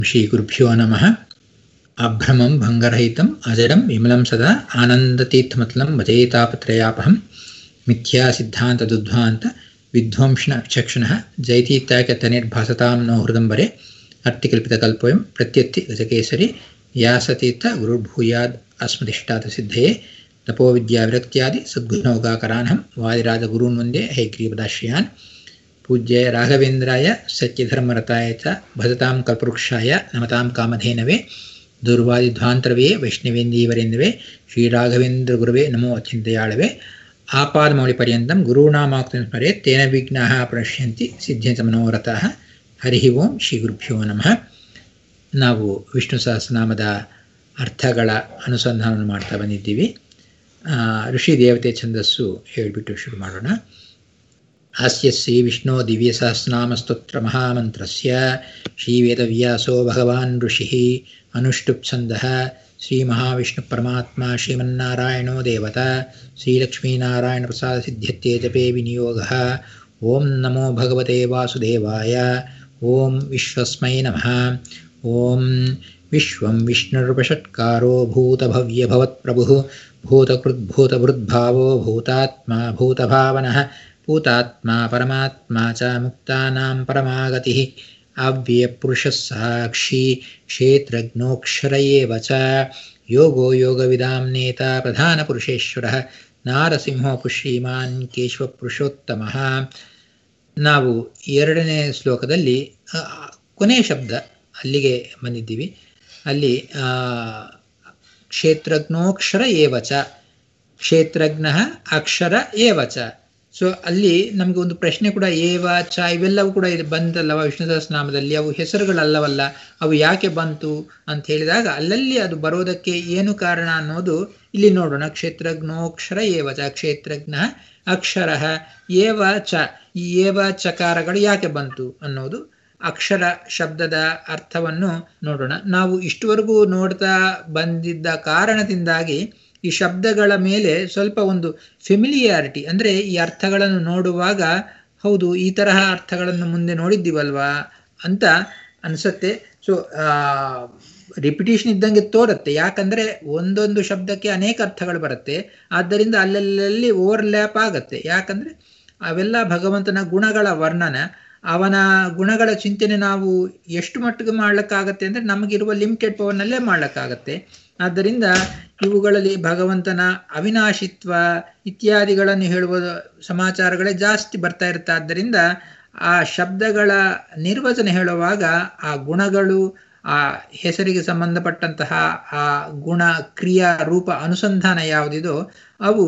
श्रीगुरुभ्यो नमः अभ्रमं भङ्गरहितम् अजरं विमलं सदा आनन्दतीर्थमतलं भजेतापत्रयापहं मिथ्यासिद्धान्तदुद्ध्वान्त विध्वंसिन विचक्षणः जयतीत्याकतनिर्भासतां नो हृदम्बरे अट्टिकल्पितकल्पोऽयं प्रत्यत्ति गजकेसरि व्यासतीर्थ गुरुर्भूयाद् अस्मदिष्टातसिद्धये तपोविद्याविरक्त्यादि सद्गुणौकाकरानहं वादिराजगुरून् वन्दे हैग्रीपदाश्रयान् पूज्य राघवेन्द्राय सत्यधर्मरताय च भजतां कल्पवृक्षाय नमतां कामधेनवे दुर्वादिध्वान्तरवे वैष्णवेन्दीवरेन्दवे श्रीराघवेन्द्रगुरवे नमो अचिन्तयाळवे आपादमौलिपर्यन्तं गुरूणामाक्तं स्मरेत् तेन विघ्नाः प्रणश्यन्ति ಸಿದ್ಧಂತ ಮನೋರಥಃ ಹರಿ ಓಂ ಶ್ರೀ ಗುರುಭ್ಯೋ ನಮಃ ನಾವು ವಿಷ್ಣು ಸಹಸ್ರನಾಮದ ಅರ್ಥಗಳ ಅನುಸಂಧಾನವನ್ನು ಮಾಡ್ತಾ ಬಂದಿದ್ದೀವಿ ಋಷಿ ದೇವತೆ ಛಂದಸ್ಸು ಹೇಳಿಬಿಟ್ಟು ಶುರು ಮಾಡೋಣ ಹಾಸ್ಯ ಶ್ರೀ ವಿಷ್ಣು ದಿವ್ಯ ಸಹಸ್ರನಾಮ ಸ್ತೋತ್ರ ಮಹಾಮಂತ್ರಸ್ಯ ಶ್ರೀವೇದವ್ಯಾಸೋ ಭಗವಾನ್ ಋಷಿ ಅನುಷ್ಠುಪ್ ಛಂದಃ ಶ್ರೀ ಮಹಾವಿಷ್ಣು ಪರಮಾತ್ಮ ಶ್ರೀಮನ್ನಾರಾಯಣೋ ದೇವತಾ ಶ್ರೀಲಕ್ಷ್ಮೀನಾರಾಯಣ ಪ್ರಸಾದ ಸಿದ್ಧ್ಯತೆ ಜಪೇ ವಿನಿಯೋಗ ಓಂ ನಮೋ ಭಗವತೆ ವಾಸುದೇವಾಯ ಓಂ ವಿಶ್ವಸ್ಮೈ ನಮಃ ಓಂ ವಿಶ್ವಂ ವಿಷ್ಣುರ್ವಷಟ್ಕಾರೋ ಭೂತಭವ್ಯಭವತ್ಪ್ರಭುಃ ಭೂತಕೃದ್ಭೂತಭೃದ್ಭಾವೋ ಭೂತಾತ್ಮ ಭೂತಭಾವನಃ ಭೂತಾತ್ಮ ಪರಮಾತ್ಮ ಚ ಮುಕ್ತಾನಾಂ ಪರಮಾಗತಿः ಅವ್ಯಯಪುರುಷः ಸಾಕ್ಷಿ ಕ್ಷೇತ್ರಜ್ಞೋಕ್ಷರ ಏವ ಚ ಯೋಗೋ ಯೋಗವಿದಾಂ ನೇತ ಪ್ರಧಾನಪುರುಷೇಶ್ವರಃ ನಾರಸಿಂಹೋಪು ಶ್ರೀಮಾನ್ ಕೇಶವಪುರುಷೋತ್ತಮಃ ನಾವು ಎರಡನೇ ಶ್ಲೋಕದಲ್ಲಿ ಕೊನೆಯ ಶಬ್ದ ಅಲ್ಲಿಗೆ ಬಂದಿದ್ದೀವಿ ಅಲ್ಲಿ ಕ್ಷೇತ್ರಜ್ಞೋಕ್ಷರ ಏವಚ ಕ್ಷೇತ್ರಜ್ಞ ಅಕ್ಷರ ಏವಚ ಸೊ ಅಲ್ಲಿ ನಮಗೆ ಒಂದು ಪ್ರಶ್ನೆ ಕೂಡ ಏವ ಚ ಇವೆಲ್ಲವೂ ಕೂಡ ಇದು ಬಂದಲ್ಲವ ವಿಷ್ಣು ಸಹಸ್ರನಾಮದಲ್ಲಿ ಅವು ಹೆಸರುಗಳಲ್ಲವಲ್ಲ ಅವು ಯಾಕೆ ಬಂತು ಅಂತ ಹೇಳಿದಾಗ ಅಲ್ಲಲ್ಲಿ ಅದು ಬರೋದಕ್ಕೆ ಏನು ಕಾರಣ ಅನ್ನೋದು ಇಲ್ಲಿ ನೋಡೋಣ ಕ್ಷೇತ್ರಜ್ಞೋಕ್ಷರ ಏವ ಚ ಕ್ಷೇತ್ರಜ್ಞ ಅಕ್ಷರ ಏವ ಚ ಈ ಏವ ಚಕಾರಗಳು ಯಾಕೆ ಬಂತು ಅನ್ನೋದು ಅಕ್ಷರ ಶಬ್ದದ ಅರ್ಥವನ್ನು ನೋಡೋಣ ನಾವು ಇಷ್ಟುವರೆಗೂ ನೋಡ್ತಾ ಬಂದಿದ್ದ ಕಾರಣದಿಂದಾಗಿ ಈ ಶಬ್ದಗಳ ಮೇಲೆ ಸ್ವಲ್ಪ ಒಂದು ಫೆಮಿಲಿಯಾರಿಟಿ ಅಂದರೆ ಈ ಅರ್ಥಗಳನ್ನು ನೋಡುವಾಗ ಹೌದು ಈ ತರಹ ಅರ್ಥಗಳನ್ನು ಮುಂದೆ ನೋಡಿದ್ದೀವಲ್ವಾ ಅಂತ ಅನಿಸುತ್ತೆ ಸೊ ರಿಪಿಟೇಷನ್ ಇದ್ದಂಗೆ ತೋರುತ್ತೆ ಯಾಕಂದರೆ ಒಂದೊಂದು ಶಬ್ದಕ್ಕೆ ಅನೇಕ ಅರ್ಥಗಳು ಬರುತ್ತೆ ಆದ್ದರಿಂದ ಅಲ್ಲಲ್ಲಿ ಓವರ್ಲ್ಯಾಪ್ ಆಗತ್ತೆ ಯಾಕಂದರೆ ಅವೆಲ್ಲ ಭಗವಂತನ ಗುಣಗಳ ವರ್ಣನ ಅವನ ಗುಣಗಳ ಚಿಂತನೆ ನಾವು ಎಷ್ಟು ಮಟ್ಟಿಗೆ ಮಾಡ್ಲಿಕ್ಕಾಗತ್ತೆ ಅಂದರೆ ನಮಗಿರುವ ಲಿಮಿಟೆಡ್ ಪವರ್ನಲ್ಲೇ ಮಾಡ್ಲಿಕ್ಕಾಗತ್ತೆ ಆದ್ದರಿಂದ ಇವುಗಳಲ್ಲಿ ಭಗವಂತನ ಅವಿನಾಶಿತ್ವ ಇತ್ಯಾದಿಗಳನ್ನು ಹೇಳುವ ಸಮಾಚಾರಗಳೇ ಜಾಸ್ತಿ ಬರ್ತಾ ಇರುತ್ತೆ ಆದ್ದರಿಂದ ಆ ಶಬ್ದಗಳ ನಿರ್ವಚನೆ ಹೇಳುವಾಗ ಆ ಗುಣಗಳು ಆ ಹೆಸರಿಗೆ ಸಂಬಂಧಪಟ್ಟಂತಹ ಆ ಗುಣ ಕ್ರಿಯಾ ರೂಪ ಅನುಸಂಧಾನ ಯಾವುದಿದೋ ಅವು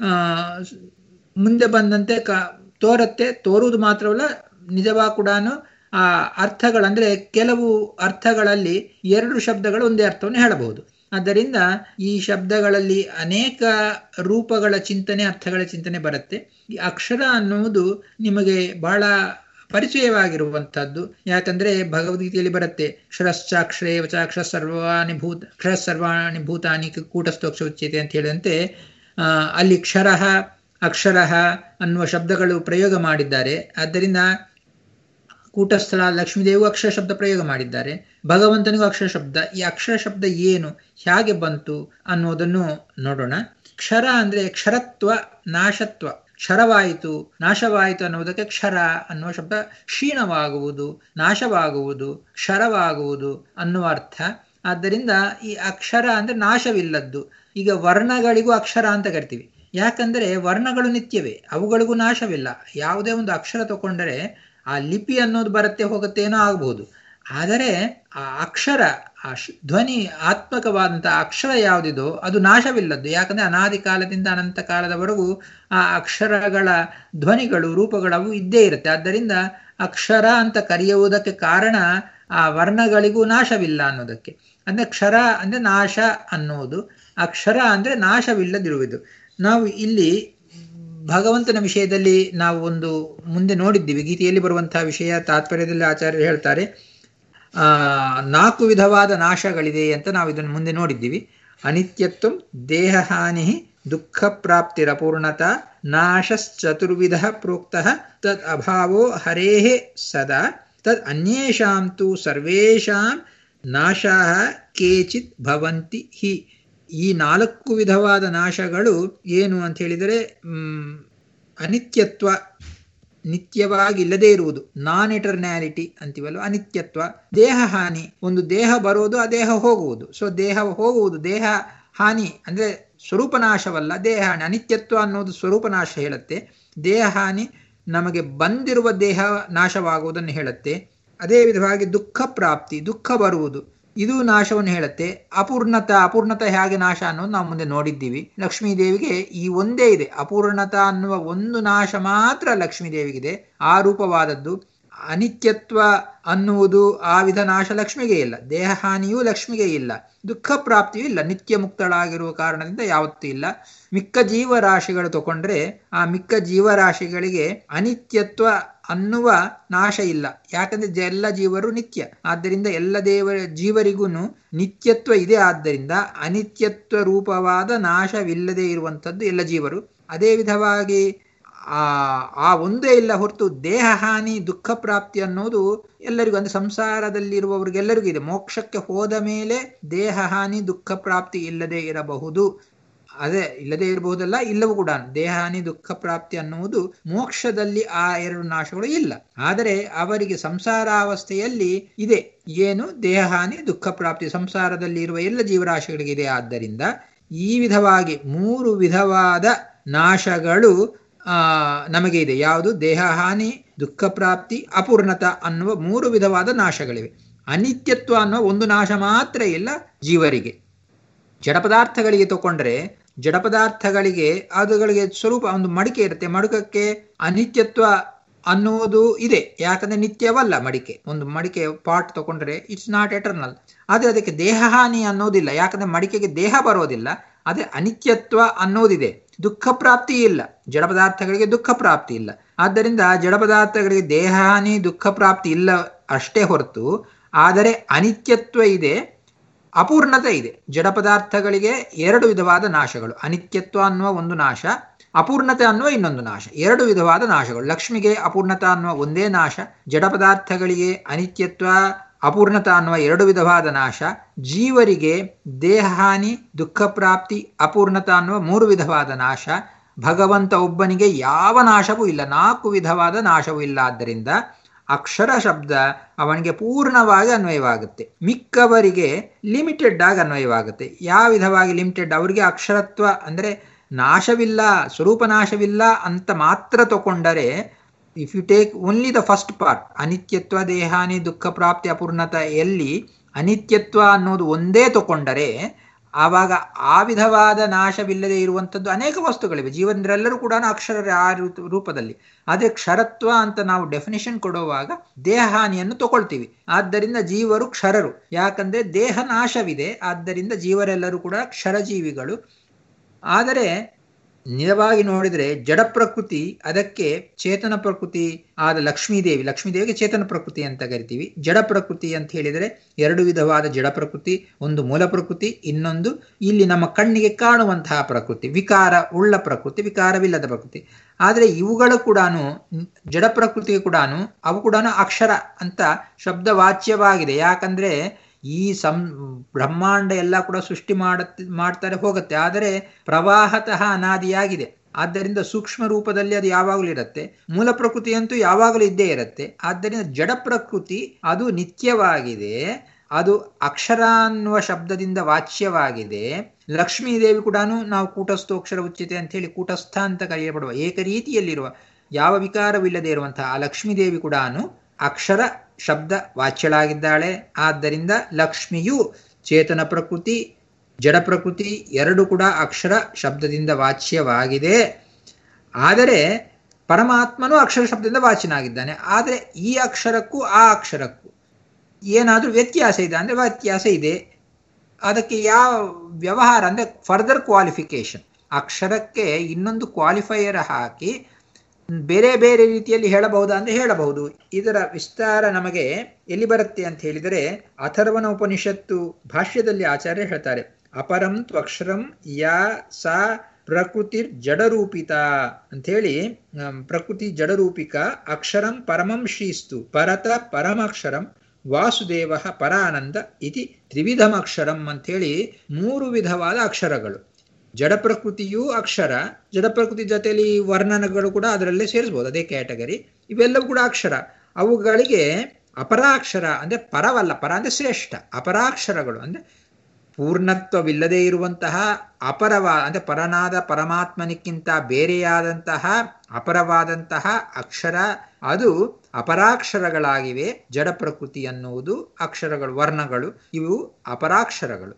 ಮುಂದೆ ಬಂದಂತೆ ಕ ತೋರತ್ತೆ ತೋರುವುದು ಮಾತ್ರವಲ್ಲ ನಿಜವಾಗಿ ಕೂಡ ಆ ಅರ್ಥಗಳಂದ್ರೆ ಕೆಲವು ಅರ್ಥಗಳಲ್ಲಿ ಎರಡು ಶಬ್ದಗಳು ಒಂದೇ ಅರ್ಥವನ್ನು ಹೇಳಬಹುದು ಆದ್ದರಿಂದ ಈ ಶಬ್ದಗಳಲ್ಲಿ ಅನೇಕ ರೂಪಗಳ ಚಿಂತನೆ ಅರ್ಥಗಳ ಚಿಂತನೆ ಬರುತ್ತೆ ಈ ಅಕ್ಷರ ಅನ್ನುವುದು ನಿಮಗೆ ಬಹಳ ಪರಿಚಯವಾಗಿರುವಂತಹದ್ದು ಯಾಕಂದ್ರೆ ಭಗವದ್ಗೀತೆಯಲ್ಲಿ ಬರುತ್ತೆ ಕ್ಷರಶ್ಚಾಕ್ಷರೇ ವಚಾಕ್ಷರ ಸರ್ವಾಣಿ ಭೂತ ಕ್ಷರ ಸರ್ವಾಣಿ ಭೂತಾನಿ ಕೂಟಸ್ಥೋಕ್ಷ ಉಚ್ಯತೆ ಅಂತ ಹೇಳಿದಂತೆ ಅಲ್ಲಿ ಕ್ಷರ ಅಕ್ಷರ ಅನ್ನುವ ಶಬ್ದಗಳು ಪ್ರಯೋಗ ಮಾಡಿದ್ದಾರೆ ಆದ್ದರಿಂದ ಕೂಟಸ್ಥಳ ಲಕ್ಷ್ಮೀದೇವಿಗೂ ಅಕ್ಷರ ಶಬ್ದ ಪ್ರಯೋಗ ಮಾಡಿದ್ದಾರೆ ಭಗವಂತನಿಗೂ ಅಕ್ಷರ ಶಬ್ದ ಈ ಅಕ್ಷರ ಶಬ್ದ ಏನು ಹೇಗೆ ಬಂತು ಅನ್ನೋದನ್ನು ನೋಡೋಣ ಕ್ಷರ ಅಂದ್ರೆ ಕ್ಷರತ್ವ ನಾಶತ್ವ ಕ್ಷರವಾಯಿತು ನಾಶವಾಯಿತು ಅನ್ನುವುದಕ್ಕೆ ಕ್ಷರ ಅನ್ನುವ ಶಬ್ದ ಕ್ಷೀಣವಾಗುವುದು ನಾಶವಾಗುವುದು ಕ್ಷರವಾಗುವುದು ಅನ್ನುವ ಅರ್ಥ ಆದ್ದರಿಂದ ಈ ಅಕ್ಷರ ಅಂದ್ರೆ ನಾಶವಿಲ್ಲದ್ದು ಈಗ ವರ್ಣಗಳಿಗೂ ಅಕ್ಷರ ಅಂತ ಕರಿತೀವಿ ಯಾಕಂದ್ರೆ ವರ್ಣಗಳು ನಿತ್ಯವೇ ಅವುಗಳಿಗೂ ನಾಶವಿಲ್ಲ ಯಾವುದೇ ಒಂದು ಅಕ್ಷರ ತಗೊಂಡರೆ ಆ ಲಿಪಿ ಅನ್ನೋದು ಬರುತ್ತೆ ಹೋಗುತ್ತೆ ಏನೋ ಆಗಬಹುದು ಆದರೆ ಆ ಅಕ್ಷರ ಆ ಧ್ವನಿ ಆತ್ಮಕವಾದಂತಹ ಅಕ್ಷರ ಯಾವುದಿದೋ ಅದು ನಾಶವಿಲ್ಲದ್ದು ಯಾಕಂದ್ರೆ ಅನಾದಿ ಕಾಲದಿಂದ ಅನಂತ ಕಾಲದವರೆಗೂ ಆ ಅಕ್ಷರಗಳ ಧ್ವನಿಗಳು ರೂಪಗಳವು ಇದ್ದೇ ಇರುತ್ತೆ ಆದ್ದರಿಂದ ಅಕ್ಷರ ಅಂತ ಕರೆಯುವುದಕ್ಕೆ ಕಾರಣ ಆ ವರ್ಣಗಳಿಗೂ ನಾಶವಿಲ್ಲ ಅನ್ನೋದಕ್ಕೆ ಅಂದ್ರೆ ಕ್ಷರ ಅಂದ್ರೆ ನಾಶ ಅನ್ನೋದು ಅಕ್ಷರ ಅಂದ್ರೆ ನಾಶವಿಲ್ಲದಿರುವುದು ನಾವು ಇಲ್ಲಿ ಭಗವಂತನ ವಿಷಯದಲ್ಲಿ ನಾವು ಒಂದು ಮುಂದೆ ನೋಡಿದ್ದೀವಿ ಗೀತೆಯಲ್ಲಿ ಬರುವಂತಹ ವಿಷಯ ತಾತ್ಪರ್ಯದಲ್ಲಿ ಆಚಾರ್ಯರು ಹೇಳ್ತಾರೆ ಆ ನಾಲ್ಕು ವಿಧವಾದ ನಾಶಗಳಿದೆ ಅಂತ ನಾವು ಇದನ್ನು ಮುಂದೆ ನೋಡಿದ್ದೀವಿ ಅನಿತ್ಯತ್ವ ದೇಹ ಹಾನಿ ದುಃಖ ಪ್ರಾಪ್ತಿರಪೂರ್ಣತ ನಾಶಶ್ಚತುರ್ವಿಧ ಪ್ರೋಕ್ತ ತದ್ ಅಭಾವೋ ಹರೇಃ ಸದಾ ತದ್ ಅನ್ಯೇಷಾಂ ತು ಸರ್ವೇಷಾಂ ನಾಶಾ ಕೇಚಿತ್ ಭವಂತಿ ಹಿ ಈ ನಾಲ್ಕು ವಿಧವಾದ ನಾಶಗಳು ಏನು ಅಂತ ಹೇಳಿದರೆ ಅನಿತ್ಯತ್ವ ನಿತ್ಯವಾಗಿಲ್ಲದೆ ಇರುವುದು ನಾನ್ ಎಟರ್ನ್ಯಾಲಿಟಿ ಅಂತೀವಲ್ವ ಅನಿತ್ಯತ್ವ ದೇಹ ಹಾನಿ ಒಂದು ದೇಹ ಬರುವುದು ಆ ದೇಹ ಹೋಗುವುದು ಸೊ ದೇಹ ಹೋಗುವುದು ದೇಹ ಹಾನಿ ಅಂದ್ರೆ ಸ್ವರೂಪನಾಶವಲ್ಲ ದೇಹ ಹಾನಿ ಅನಿತ್ಯತ್ವ ಅನ್ನೋದು ಸ್ವರೂಪನಾಶ ಹೇಳುತ್ತೆ ದೇಹ ಹಾನಿ ನಮಗೆ ಬಂದಿರುವ ದೇಹ ನಾಶವಾಗುವುದನ್ನು ಹೇಳುತ್ತೆ ಅದೇ ವಿಧವಾಗಿ ದುಃಖ ಪ್ರಾಪ್ತಿ ದುಃಖ ಬರುವುದು ಇದು ನಾಶವನ್ನು ಹೇಳುತ್ತೆ ಅಪೂರ್ಣತ ಅಪೂರ್ಣತ ಹೇಗೆ ನಾಶ ಅನ್ನೋದು ನಾವು ಮುಂದೆ ನೋಡಿದ್ದೀವಿ ಲಕ್ಷ್ಮೀ ದೇವಿಗೆ ಈ ಒಂದೇ ಇದೆ ಅಪೂರ್ಣತ ಅನ್ನುವ ಒಂದು ನಾಶ ಮಾತ್ರ ಲಕ್ಷ್ಮೀ ದೇವಿಗಿದೆ ಆ ರೂಪವಾದದ್ದು ಅನಿತ್ಯತ್ವ ಅನ್ನುವುದು ಆ ವಿಧ ನಾಶ ಲಕ್ಷ್ಮಿಗೆ ಇಲ್ಲ ದೇಹ ಹಾನಿಯೂ ಲಕ್ಷ್ಮಿಗೆ ಇಲ್ಲ ದುಃಖ ಪ್ರಾಪ್ತಿಯೂ ಇಲ್ಲ ನಿತ್ಯ ಮುಕ್ತಳಾಗಿರುವ ಕಾರಣದಿಂದ ಯಾವತ್ತೂ ಇಲ್ಲ ಮಿಕ್ಕ ಜೀವರಾಶಿಗಳು ತಗೊಂಡ್ರೆ ಆ ಮಿಕ್ಕ ಜೀವರಾಶಿಗಳಿಗೆ ಅನಿತ್ಯತ್ವ ಅನ್ನುವ ನಾಶ ಇಲ್ಲ ಯಾಕಂದ್ರೆ ಎಲ್ಲ ಜೀವರು ನಿತ್ಯ ಆದ್ದರಿಂದ ಎಲ್ಲ ದೇವರ ಜೀವರಿಗೂ ನಿತ್ಯತ್ವ ಇದೆ ಆದ್ದರಿಂದ ಅನಿತ್ಯತ್ವ ರೂಪವಾದ ನಾಶವಿಲ್ಲದೆ ಇರುವಂಥದ್ದು ಎಲ್ಲ ಜೀವರು ಅದೇ ವಿಧವಾಗಿ ಆ ಆ ಒಂದೇ ಇಲ್ಲ ಹೊರತು ದೇಹ ಹಾನಿ ದುಃಖ ಪ್ರಾಪ್ತಿ ಅನ್ನೋದು ಎಲ್ಲರಿಗೂ ಅಂದ್ರೆ ಸಂಸಾರದಲ್ಲಿರುವವರಿಗೆಲ್ಲರಿಗೂ ಇದೆ ಮೋಕ್ಷಕ್ಕೆ ಹೋದ ಮೇಲೆ ದೇಹ ಹಾನಿ ದುಃಖ ಪ್ರಾಪ್ತಿ ಇಲ್ಲದೆ ಇರಬಹುದು ಅದೇ ಇಲ್ಲದೆ ಇರಬಹುದಲ್ಲ ಇಲ್ಲವೂ ಕೂಡ ದೇಹ ಹಾನಿ ದುಃಖ ಪ್ರಾಪ್ತಿ ಅನ್ನುವುದು ಮೋಕ್ಷದಲ್ಲಿ ಆ ಎರಡು ನಾಶಗಳು ಇಲ್ಲ ಆದರೆ ಅವರಿಗೆ ಸಂಸಾರಾವಸ್ಥೆಯಲ್ಲಿ ಇದೆ ಏನು ದೇಹ ಹಾನಿ ದುಃಖ ಪ್ರಾಪ್ತಿ ಸಂಸಾರದಲ್ಲಿ ಇರುವ ಎಲ್ಲ ಜೀವರಾಶಿಗಳಿಗೆ ಇದೆ ಆದ್ದರಿಂದ ಈ ವಿಧವಾಗಿ ಮೂರು ವಿಧವಾದ ನಾಶಗಳು ಆ ನಮಗೆ ಇದೆ ಯಾವುದು ದೇಹ ಹಾನಿ ದುಃಖ ಪ್ರಾಪ್ತಿ ಅಪೂರ್ಣತ ಅನ್ನುವ ಮೂರು ವಿಧವಾದ ನಾಶಗಳಿವೆ ಅನಿತ್ಯತ್ವ ಅನ್ನುವ ಒಂದು ನಾಶ ಮಾತ್ರ ಇಲ್ಲ ಜೀವರಿಗೆ ಜಡ ಪದಾರ್ಥಗಳಿಗೆ ತಗೊಂಡ್ರೆ ಜಡ ಪದಾರ್ಥಗಳಿಗೆ ಅದುಗಳಿಗೆ ಸ್ವರೂಪ ಒಂದು ಮಡಿಕೆ ಇರುತ್ತೆ ಮಡುಕಕ್ಕೆ ಅನಿತ್ಯತ್ವ ಅನ್ನುವುದು ಇದೆ ಯಾಕಂದ್ರೆ ನಿತ್ಯವಲ್ಲ ಮಡಿಕೆ ಒಂದು ಮಡಿಕೆ ಪಾಟ್ ತಗೊಂಡ್ರೆ ಇಟ್ಸ್ ನಾಟ್ ಎಟರ್ನಲ್ ಆದ್ರೆ ಅದಕ್ಕೆ ದೇಹ ಹಾನಿ ಅನ್ನೋದಿಲ್ಲ ಯಾಕಂದ್ರೆ ಮಡಿಕೆಗೆ ದೇಹ ಬರೋದಿಲ್ಲ ಅದೇ ಅನಿತ್ಯತ್ವ ಅನ್ನೋದಿದೆ ದುಃಖ ಪ್ರಾಪ್ತಿ ಇಲ್ಲ ಜಡ ಪದಾರ್ಥಗಳಿಗೆ ದುಃಖ ಪ್ರಾಪ್ತಿ ಇಲ್ಲ ಆದ್ದರಿಂದ ಜಡ ಪದಾರ್ಥಗಳಿಗೆ ದೇಹ ಹಾನಿ ದುಃಖ ಪ್ರಾಪ್ತಿ ಇಲ್ಲ ಅಷ್ಟೇ ಹೊರತು ಆದರೆ ಅನಿತ್ಯತ್ವ ಇದೆ ಅಪೂರ್ಣತೆ ಇದೆ ಜಡ ಪದಾರ್ಥಗಳಿಗೆ ಎರಡು ವಿಧವಾದ ನಾಶಗಳು ಅನಿತ್ಯತ್ವ ಅನ್ನುವ ಒಂದು ನಾಶ ಅಪೂರ್ಣತೆ ಅನ್ನುವ ಇನ್ನೊಂದು ನಾಶ ಎರಡು ವಿಧವಾದ ನಾಶಗಳು ಲಕ್ಷ್ಮಿಗೆ ಅಪೂರ್ಣತ ಅನ್ನುವ ಒಂದೇ ನಾಶ ಜಡ ಪದಾರ್ಥಗಳಿಗೆ ಅನಿತ್ಯತ್ವ ಅಪೂರ್ಣತ ಅನ್ನುವ ಎರಡು ವಿಧವಾದ ನಾಶ ಜೀವರಿಗೆ ದೇಹ ಹಾನಿ ದುಃಖ ಪ್ರಾಪ್ತಿ ಅಪೂರ್ಣತ ಅನ್ನುವ ಮೂರು ವಿಧವಾದ ನಾಶ ಭಗವಂತ ಒಬ್ಬನಿಗೆ ಯಾವ ನಾಶವೂ ಇಲ್ಲ ನಾಲ್ಕು ವಿಧವಾದ ನಾಶವೂ ಇಲ್ಲ ಆದ್ದರಿಂದ ಅಕ್ಷರ ಶಬ್ದ ಅವನಿಗೆ ಪೂರ್ಣವಾಗಿ ಅನ್ವಯವಾಗುತ್ತೆ ಮಿಕ್ಕವರಿಗೆ ಲಿಮಿಟೆಡ್ ಆಗಿ ಅನ್ವಯವಾಗುತ್ತೆ ಯಾವ ವಿಧವಾಗಿ ಲಿಮಿಟೆಡ್ ಅವರಿಗೆ ಅಕ್ಷರತ್ವ ಅಂದರೆ ನಾಶವಿಲ್ಲ ಸ್ವರೂಪ ನಾಶವಿಲ್ಲ ಅಂತ ಮಾತ್ರ ತಗೊಂಡರೆ if you take only the first part ಅನಿತ್ಯತ್ವ ದೇಹಾನಿ ದುಃಖ ಪ್ರಾಪ್ತಿ ಅಪೂರ್ಣತ ಎಲ್ಲಿ ಅನಿತ್ಯತ್ವ ಅನ್ನೋದು ಒಂದೇ ತಗೊಂಡರೆ ಆವಾಗ ಆ ವಿಧವಾದ ನಾಶವಿಲ್ಲದೆ ಇರುವಂಥದ್ದು ಅನೇಕ ವಸ್ತುಗಳಿವೆ ಜೀವನರೆಲ್ಲರೂ ಕೂಡ ಅಕ್ಷರ ಆ ರೂಪದಲ್ಲಿ ಅದೇ ಕ್ಷರತ್ವ ಅಂತ ನಾವು ಡೆಫಿನೇಷನ್ ಕೊಡುವಾಗ ದೇಹ ಹಾನಿಯನ್ನು ತಗೊಳ್ತೀವಿ ಆದ್ದರಿಂದ ಜೀವರು ಕ್ಷರರು ಯಾಕಂದ್ರೆ ದೇಹ ನಾಶವಿದೆ ಆದ್ದರಿಂದ ಜೀವರೆಲ್ಲರೂ ಕೂಡ ಕ್ಷರಜೀವಿಗಳು ಆದರೆ ನಿಜವಾಗಿ ನೋಡಿದರೆ ಜಡ ಪ್ರಕೃತಿ ಅದಕ್ಕೆ ಚೇತನ ಪ್ರಕೃತಿ ಆದ ಲಕ್ಷ್ಮೀದೇವಿ ಲಕ್ಷ್ಮೀದೇವಿಗೆ ಚೇತನ ಪ್ರಕೃತಿ ಅಂತ ಕರಿತೀವಿ ಜಡ ಪ್ರಕೃತಿ ಅಂತ ಹೇಳಿದರೆ ಎರಡು ವಿಧವಾದ ಜಡ ಪ್ರಕೃತಿ ಒಂದು ಮೂಲ ಪ್ರಕೃತಿ ಇನ್ನೊಂದು ಇಲ್ಲಿ ನಮ್ಮ ಕಣ್ಣಿಗೆ ಕಾಣುವಂತಹ ಪ್ರಕೃತಿ ವಿಕಾರ ಉಳ್ಳ ಪ್ರಕೃತಿ ವಿಕಾರವಿಲ್ಲದ ಪ್ರಕೃತಿ ಆದರೆ ಇವುಗಳು ಕೂಡ ಜಡ ಪ್ರಕೃತಿಗೆ ಕೂಡ ಅವು ಕೂಡ ಅಕ್ಷರ ಅಂತ ಶಬ್ದವಾಚ್ಯವಾಗಿದೆ ಯಾಕಂದ್ರೆ ಈ ಸಂ ಬ್ರಹ್ಮಾಂಡ ಎಲ್ಲ ಕೂಡ ಸೃಷ್ಟಿ ಮಾಡುತ್ತೆ ಮಾಡ್ತಾರೆ ಹೋಗುತ್ತೆ ಆದರೆ ಪ್ರವಾಹತಃ ಅನಾದಿಯಾಗಿದೆ ಆದ್ದರಿಂದ ಸೂಕ್ಷ್ಮ ರೂಪದಲ್ಲಿ ಅದು ಯಾವಾಗಲೂ ಇರುತ್ತೆ ಮೂಲ ಪ್ರಕೃತಿಯಂತೂ ಯಾವಾಗಲೂ ಇದ್ದೇ ಇರುತ್ತೆ ಆದ್ದರಿಂದ ಜಡ ಪ್ರಕೃತಿ ಅದು ನಿತ್ಯವಾಗಿದೆ ಅದು ಅಕ್ಷರ ಅನ್ನುವ ಶಬ್ದದಿಂದ ವಾಚ್ಯವಾಗಿದೆ ಲಕ್ಷ್ಮೀ ದೇವಿ ಕೂಡ ನಾವು ಕೂಟಸ್ಥೋಕ್ಷರ ಉಚಿತೆ ಅಂತ ಹೇಳಿ ಕೂಟಸ್ಥ ಅಂತ ಕರೆಯಲ್ಪಡುವ ಏಕರೀತಿಯಲ್ಲಿರುವ ಯಾವ ವಿಕಾರವಿಲ್ಲದೆ ಇರುವಂತಹ ಆ ಲಕ್ಷ್ಮೀ ದೇವಿ ಕೂಡ ಅಕ್ಷರ ಶಬ್ದ ವಾಚ್ಯಳಾಗಿದ್ದಾಳೆ ಆದ್ದರಿಂದ ಲಕ್ಷ್ಮಿಯು ಚೇತನ ಪ್ರಕೃತಿ ಜಡ ಪ್ರಕೃತಿ ಎರಡು ಕೂಡ ಅಕ್ಷರ ಶಬ್ದದಿಂದ ವಾಚ್ಯವಾಗಿದೆ ಆದರೆ ಪರಮಾತ್ಮನು ಅಕ್ಷರ ಶಬ್ದದಿಂದ ವಾಚ್ಯನಾಗಿದ್ದಾನೆ ಆದರೆ ಈ ಅಕ್ಷರಕ್ಕೂ ಆ ಅಕ್ಷರಕ್ಕೂ ಏನಾದರೂ ವ್ಯತ್ಯಾಸ ಇದೆ ಅಂದರೆ ವ್ಯತ್ಯಾಸ ಇದೆ ಅದಕ್ಕೆ ಯಾವ ವ್ಯವಹಾರ ಅಂದರೆ ಫರ್ದರ್ ಕ್ವಾಲಿಫಿಕೇಶನ್ ಅಕ್ಷರಕ್ಕೆ ಇನ್ನೊಂದು ಕ್ವಾಲಿಫೈಯರ್ ಹಾಕಿ ಬೇರೆ ಬೇರೆ ರೀತಿಯಲ್ಲಿ ಹೇಳಬಹುದಾ ಅಂದರೆ ಹೇಳಬಹುದು ಇದರ ವಿಸ್ತಾರ ನಮಗೆ ಎಲ್ಲಿ ಬರುತ್ತೆ ಅಂತ ಹೇಳಿದರೆ ಅಥರ್ವಣ ಉಪನಿಷತ್ತು ಭಾಷ್ಯದಲ್ಲಿ ಆಚಾರ್ಯ ಹೇಳ್ತಾರೆ ಅಪರಂ ತ್ವಕ್ಷರಂ ಯಾ ಸಾ ಪ್ರಕೃತಿ ಜಡರೂಪಿತ ಅಂಥೇಳಿ ಪ್ರಕೃತಿ ಜಡರೂಪಿಕ ಅಕ್ಷರಂ ಪರಮಂ ಶ್ರೀಸ್ತು ಪರತ ಪರಮಾಕ್ಷರಂ ವಾಸುದೇವ ಪರಾನಂದ ಇತಿ ತ್ರಿವಿಧಮಕ್ಷರಂ ಅಂಥೇಳಿ ಮೂರು ವಿಧವಾದ ಅಕ್ಷರಗಳು ಜಡ ಪ್ರಕೃತಿಯೂ ಅಕ್ಷರ ಜಡ ಪ್ರಕೃತಿ ಜೊತೆಯಲ್ಲಿ ವರ್ಣನಗಳು ಕೂಡ ಅದರಲ್ಲೇ ಸೇರಿಸ್ಬೋದು ಅದೇ ಕ್ಯಾಟಗರಿ ಇವೆಲ್ಲವೂ ಕೂಡ ಅಕ್ಷರ ಅವುಗಳಿಗೆ ಅಪರಾಕ್ಷರ ಅಂದ್ರೆ ಪರವಲ್ಲ ಪರ ಅಂದ್ರೆ ಶ್ರೇಷ್ಠ ಅಪರಾಕ್ಷರಗಳು ಅಂದ್ರೆ ಪೂರ್ಣತ್ವವಿಲ್ಲದೆ ಇರುವಂತಹ ಅಪರವಾ ಅಂದ್ರೆ ಪರನಾದ ಪರಮಾತ್ಮನಿಕ್ಕಿಂತ ಬೇರೆಯಾದಂತಹ ಅಪರವಾದಂತಹ ಅಕ್ಷರ ಅದು ಅಪರಾಕ್ಷರಗಳಾಗಿವೆ ಜಡ ಪ್ರಕೃತಿ ಅನ್ನುವುದು ಅಕ್ಷರಗಳು ವರ್ಣಗಳು ಇವು ಅಪರಾಕ್ಷರಗಳು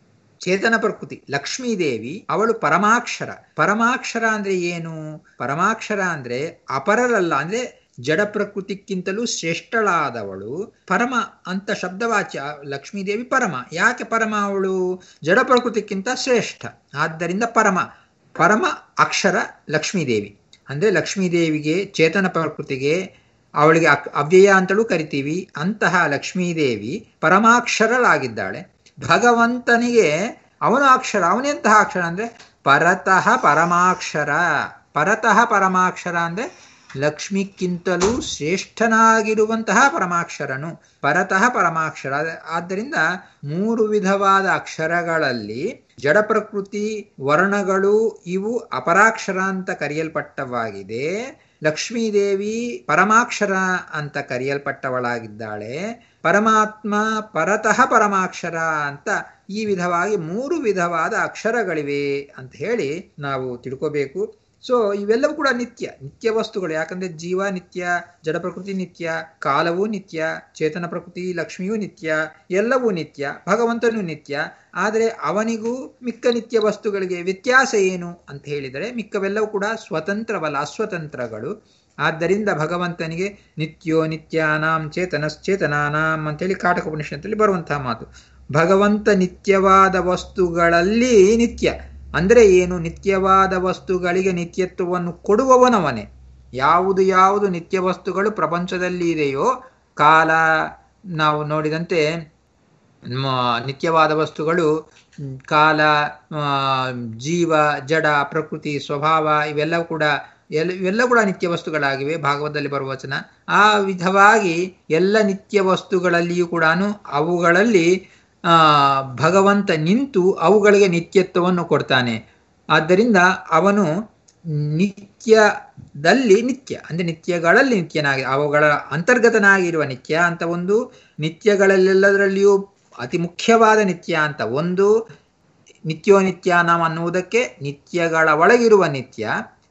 ಚೇತನ ಪ್ರಕೃತಿ ಲಕ್ಷ್ಮೀದೇವಿ ಅವಳು ಪರಮಾಕ್ಷರ ಪರಮಾಕ್ಷರ ಅಂದ್ರೆ ಏನು ಪರಮಾಕ್ಷರ ಅಂದ್ರೆ ಅಪರರಲ್ಲ ಅಂದ್ರೆ ಜಡ ಪ್ರಕೃತಿಕ್ಕಿಂತಲೂ ಶ್ರೇಷ್ಠಳಾದವಳು ಪರಮ ಅಂತ ಶಬ್ದವಾಚ್ಯ ಲಕ್ಷ್ಮೀದೇವಿ ಪರಮ ಯಾಕೆ ಪರಮ ಅವಳು ಜಡ ಪ್ರಕೃತಿಕ್ಕಿಂತ ಶ್ರೇಷ್ಠ ಆದ್ದರಿಂದ ಪರಮ ಪರಮ ಅಕ್ಷರ ಲಕ್ಷ್ಮೀದೇವಿ ಅಂದ್ರೆ ಲಕ್ಷ್ಮೀದೇವಿಗೆ ಚೇತನ ಪ್ರಕೃತಿಗೆ ಅವಳಿಗೆ ಅವ್ಯಯ ಅಂತಲೂ ಕರಿತೀವಿ ಅಂತಹ ಲಕ್ಷ್ಮೀದೇವಿ ಪರಮಾಕ್ಷರಳಾಗಿದ್ದಾಳೆ ಭಗವಂತನಿಗೆ ಅವನ ಅಕ್ಷರ ಅವನೆಂತಹ ಅಕ್ಷರ ಅಂದ್ರೆ ಪರತಃ ಪರಮಾಕ್ಷರ ಪರತಃ ಪರಮಾಕ್ಷರ ಅಂದ್ರೆ ಲಕ್ಷ್ಮಿಕ್ಕಿಂತಲೂ ಶ್ರೇಷ್ಠನಾಗಿರುವಂತಹ ಪರಮಾಕ್ಷರನು ಪರತಃ ಪರಮಾಕ್ಷರ ಆದ್ದರಿಂದ ಮೂರು ವಿಧವಾದ ಅಕ್ಷರಗಳಲ್ಲಿ ಜಡ ಪ್ರಕೃತಿ ವರ್ಣಗಳು ಇವು ಅಪರಾಕ್ಷರ ಅಂತ ಕರೆಯಲ್ಪಟ್ಟವಾಗಿದೆ ಲಕ್ಷ್ಮೀದೇವಿ ಪರಮಾಕ್ಷರ ಅಂತ ಕರೆಯಲ್ಪಟ್ಟವಳಾಗಿದ್ದಾಳೆ ಪರಮಾತ್ಮ ಪರತಃ ಪರಮಾಕ್ಷರ ಅಂತ ಈ ವಿಧವಾಗಿ ಮೂರು ವಿಧವಾದ ಅಕ್ಷರಗಳಿವೆ ಅಂತ ಹೇಳಿ ನಾವು ತಿಳ್ಕೋಬೇಕು ಸೊ ಇವೆಲ್ಲವೂ ಕೂಡ ನಿತ್ಯ ನಿತ್ಯ ವಸ್ತುಗಳು ಯಾಕಂದ್ರೆ ಜೀವ ನಿತ್ಯ ಜಡ ಪ್ರಕೃತಿ ನಿತ್ಯ ಕಾಲವೂ ನಿತ್ಯ ಚೇತನ ಪ್ರಕೃತಿ ಲಕ್ಷ್ಮಿಯೂ ನಿತ್ಯ ಎಲ್ಲವೂ ನಿತ್ಯ ಭಗವಂತನೂ ನಿತ್ಯ ಆದರೆ ಅವನಿಗೂ ಮಿಕ್ಕ ನಿತ್ಯ ವಸ್ತುಗಳಿಗೆ ವ್ಯತ್ಯಾಸ ಏನು ಅಂತ ಹೇಳಿದರೆ ಮಿಕ್ಕವೆಲ್ಲವೂ ಕೂಡ ಸ್ವತಂತ್ರವಲ್ಲ ಅಸ್ವತಂತ್ರಗಳು ಆದ್ದರಿಂದ ಭಗವಂತನಿಗೆ ನಿತ್ಯೋ ನಿತ್ಯಾನಾಂ ಚೇತನಶ್ಚೇತನಾನಾಂ ಅಂತೇಳಿ ಕಾಟಕೋಪನಿಷತ್ತಲ್ಲಿ ಬರುವಂತಹ ಮಾತು ಭಗವಂತ ನಿತ್ಯವಾದ ವಸ್ತುಗಳಲ್ಲಿ ನಿತ್ಯ ಅಂದರೆ ಏನು ನಿತ್ಯವಾದ ವಸ್ತುಗಳಿಗೆ ನಿತ್ಯತ್ವವನ್ನು ಕೊಡುವವನವನೇ ಯಾವುದು ಯಾವುದು ನಿತ್ಯ ವಸ್ತುಗಳು ಪ್ರಪಂಚದಲ್ಲಿ ಇದೆಯೋ ಕಾಲ ನಾವು ನೋಡಿದಂತೆ ನಿತ್ಯವಾದ ವಸ್ತುಗಳು ಕಾಲ ಜೀವ ಜಡ ಪ್ರಕೃತಿ ಸ್ವಭಾವ ಇವೆಲ್ಲವೂ ಕೂಡ ಎಲ್ಲ ಇವೆಲ್ಲ ಕೂಡ ನಿತ್ಯ ವಸ್ತುಗಳಾಗಿವೆ ಭಾಗವತದಲ್ಲಿ ಬರುವ ವಚನ ಆ ವಿಧವಾಗಿ ಎಲ್ಲ ನಿತ್ಯ ವಸ್ತುಗಳಲ್ಲಿಯೂ ಕೂಡ ಅವುಗಳಲ್ಲಿ ಆ ಭಗವಂತ ನಿಂತು ಅವುಗಳಿಗೆ ನಿತ್ಯತ್ವವನ್ನು ಕೊಡ್ತಾನೆ ಆದ್ದರಿಂದ ಅವನು ನಿತ್ಯದಲ್ಲಿ ನಿತ್ಯ ಅಂದ್ರೆ ನಿತ್ಯಗಳಲ್ಲಿ ನಿತ್ಯನಾಗಿ ಅವುಗಳ ಅಂತರ್ಗತನಾಗಿರುವ ನಿತ್ಯ ಅಂತ ಒಂದು ನಿತ್ಯಗಳಲ್ಲೆಲ್ಲದರಲ್ಲಿಯೂ ಅತಿ ಮುಖ್ಯವಾದ ನಿತ್ಯ ಅಂತ ಒಂದು ನಿತ್ಯೋ ನಿತ್ಯ ನಾಮ ಅನ್ನುವುದಕ್ಕೆ ನಿತ್ಯಗಳ ಒಳಗಿರುವ ನಿತ್ಯ